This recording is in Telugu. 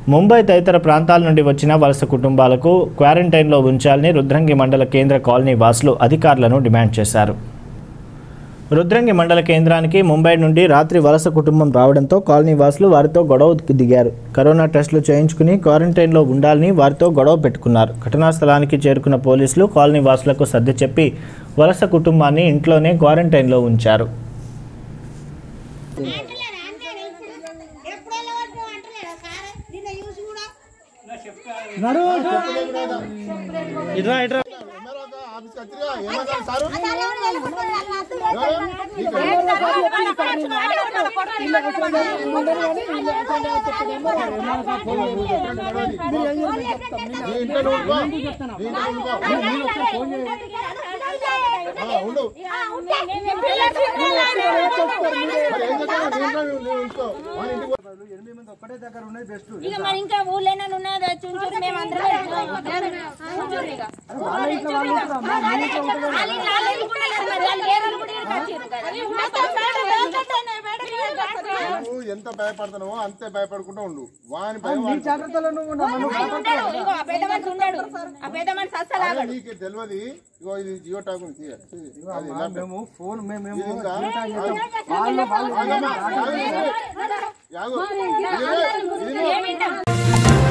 ముంబై తదితర ప్రాంతాల నుండి వచ్చిన వలస కుటుంబాలకు క్వారంటైన్లో ఉంచాలని రుద్రంగి మండల కేంద్ర కాలనీ వాసులు అధికారులను డిమాండ్ చేశారు రుద్రంగి మండల కేంద్రానికి ముంబై నుండి రాత్రి వలస కుటుంబం రావడంతో కాలనీ వాసులు వారితో గొడవకు దిగారు కరోనా టెస్టులు చేయించుకుని క్వారంటైన్లో ఉండాలని వారితో గొడవ పెట్టుకున్నారు ఘటనా స్థలానికి చేరుకున్న పోలీసులు కాలనీ వాసులకు సర్ది చెప్పి వలస కుటుంబాన్ని ఇంట్లోనే క్వారంటైన్లో ఉంచారు ఇక మరి ఇంకా ఊళ్ళైనా ఉన్నది చుంచూరు మేము అందరం చుంచూరు ఇక. వాళ్ళ ఇంట్లో వాళ్ళ ఇల్లు కూడా లేదు మరి. వాళ్ళు వేరే వాళ్ళు కూడా ఇక్కడికి వచ్చిర్రు కదా. మొత్తం బయట బయటనే, బయటనే కదా. నువ్వు ఎంత భయపడుతున్నావో అంతే భయపడుకుంటూ ఉండు వాని భయం వానికి. ఆయన ఉండడు. ఇగో ఆ పెద్ద మనిషి ఉండడు. ఆ పెద్ద మనిషి అస్సలు ఆగడు. నీకు తెలియదు ఇగో ఇది జియో టాక్ ఉంది తీయ. అది ఇలా పెట్టు. మేము ఫోన్ మేము ఇది ఇంకా వాళ్ళు వాళ్ళు ఆగమ్మా, ఆగు, ఇది. యాగు. ఇది ఇది. ఏమిటా?